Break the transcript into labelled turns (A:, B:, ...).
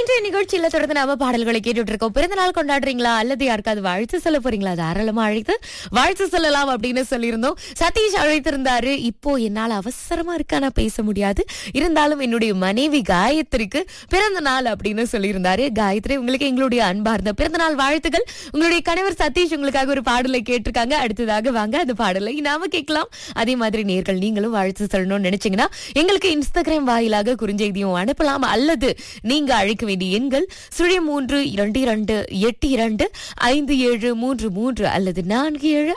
A: இன்றைய நிகழ்ச்சியில தொடர்ந்து நாம பாடல்களை கேட்டுட்டு இருக்கோம் பிறந்த நாள் கொண்டாடுறீங்களா அல்லது யாருக்காவது வாழ்த்து சொல்ல போறீங்களா தாராளமா அழைத்து வாழ்த்து சொல்லலாம் அப்படின்னு சொல்லியிருந்தோம் சதீஷ் அழைத்திருந்தாரு இப்போ என்னால அவசரமா இருக்கா நான் பேச முடியாது இருந்தாலும் என்னுடைய மனைவி காயத்ரிக்கு பிறந்த நாள் அப்படின்னு சொல்லியிருந்தாரு காயத்ரி உங்களுக்கு எங்களுடைய அன்பார்ந்த பிறந்த நாள் வாழ்த்துக்கள் உங்களுடைய கணவர் சதீஷ் உங்களுக்காக ஒரு பாடலை கேட்டிருக்காங்க அடுத்ததாக வாங்க அந்த பாடலை நாம கேட்கலாம் அதே மாதிரி நேர்கள் நீங்களும் வாழ்த்து சொல்லணும்னு நினைச்சீங்கன்னா எங்களுக்கு இன்ஸ்டாகிராம் வாயிலாக குறுஞ்செய்தியும் அனுப்பலாம் அல்லது நீங்க அழைக்க வேண்டிய எண்கள் சுழி மூன்று இரண்டு இரண்டு எட்டு இரண்டு ஐந்து ஏழு மூன்று மூன்று அல்லது நான்கு ஏழு